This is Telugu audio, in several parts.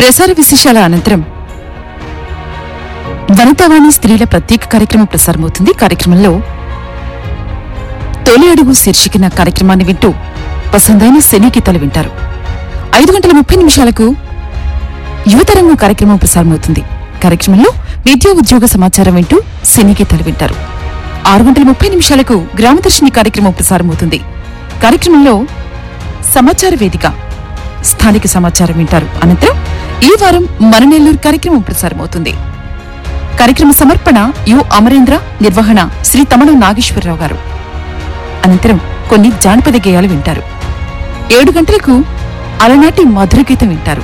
ప్రసార విశేషాల అనంతరం వనితావాణి స్త్రీల ప్రత్యేక కార్యక్రమం ప్రసారమవుతుంది కార్యక్రమంలో తొలి అడుగు శీర్షికన కార్యక్రమాన్ని వింటూ పసందైన సినీ గీతాలు వింటారు ఐదు గంటల ముప్పై నిమిషాలకు యువతరంగం కార్యక్రమం ప్రసారమవుతుంది కార్యక్రమంలో విద్యా ఉద్యోగ సమాచారం వింటూ సినీ గీతాలు వింటారు ఆరు గంటల ముప్పై నిమిషాలకు గ్రామదర్శిని కార్యక్రమం ప్రసారమవుతుంది కార్యక్రమంలో సమాచార వేదిక స్థానిక సమాచారం వింటారు అనంతరం ఈ వారం మన నెల్లూరు కార్యక్రమం ప్రసారమవుతుంది కార్యక్రమ సమర్పణ యు అమరేంద్ర నిర్వహణ శ్రీ తమణ నాగేశ్వరరావు గారు అనంతరం కొన్ని జానపద గేయాలు వింటారు ఏడు గంటలకు అలనాటి మధుర గీతం వింటారు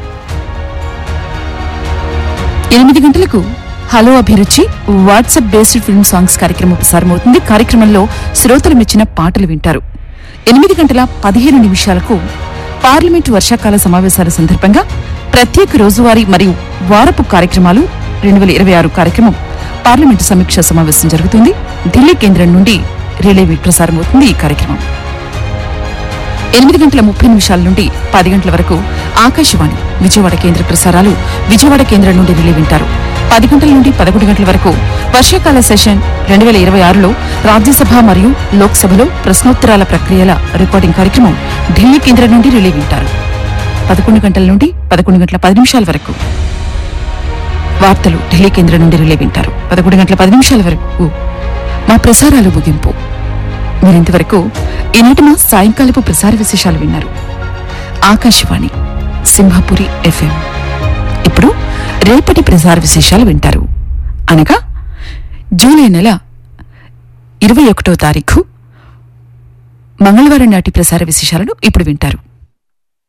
ఎనిమిది గంటలకు హలో అభిరుచి వాట్సాప్ బేస్డ్ ఫిల్మ్ సాంగ్స్ కార్యక్రమం ప్రసారమవుతుంది కార్యక్రమంలో శ్రోతలు మెచ్చిన పాటలు వింటారు ఎనిమిది గంటల పదిహేను నిమిషాలకు పార్లమెంటు వర్షాకాల సమావేశాల సందర్భంగా ప్రత్యేక రోజువారీ మరియు వారపు కార్యక్రమాలు రెండు వేల ఇరవై ఆరు కార్యక్రమం పార్లమెంటు సమీక్ష సమావేశం జరుగుతుంది ఢిల్లీ కేంద్రం నుండి రిలే ప్రసారమవుతుంది ఈ కార్యక్రమం ఎనిమిది గంటల ముప్పై నిమిషాల నుండి పది గంటల వరకు ఆకాశవాణి విజయవాడ కేంద్ర ప్రసారాలు విజయవాడ కేంద్రం నుండి రిలే వింటారు పది గంటల నుండి పదకొండు గంటల వరకు వర్షాకాల సెషన్ రెండు వేల ఇరవై ఆరులో రాజ్యసభ మరియు లోక్సభలో ప్రశ్నోత్తరాల ప్రక్రియల రికార్డింగ్ కార్యక్రమం ఢిల్లీ కేంద్రం నుండి రిలే వింటారు పదకొండు గంటల నుండి పదకొండు గంటల పది నిమిషాల వరకు వార్తలు ఢిల్లీ కేంద్రం నుండి రిలే వింటారు పదకొండు గంటల పది నిమిషాల వరకు మా ప్రసారాలు ముగింపు మీరింతవరకు ఈనాటి మా సాయంకాలపు ప్రసార విశేషాలు విన్నారు ఆకాశవాణి సింహపురి ఎఫ్ఎం ఇప్పుడు రేపటి ప్రసార విశేషాలు వింటారు అనగా జూలై నెల ఇరవై ఒకటో తారీఖు మంగళవారం నాటి ప్రసార విశేషాలను ఇప్పుడు వింటారు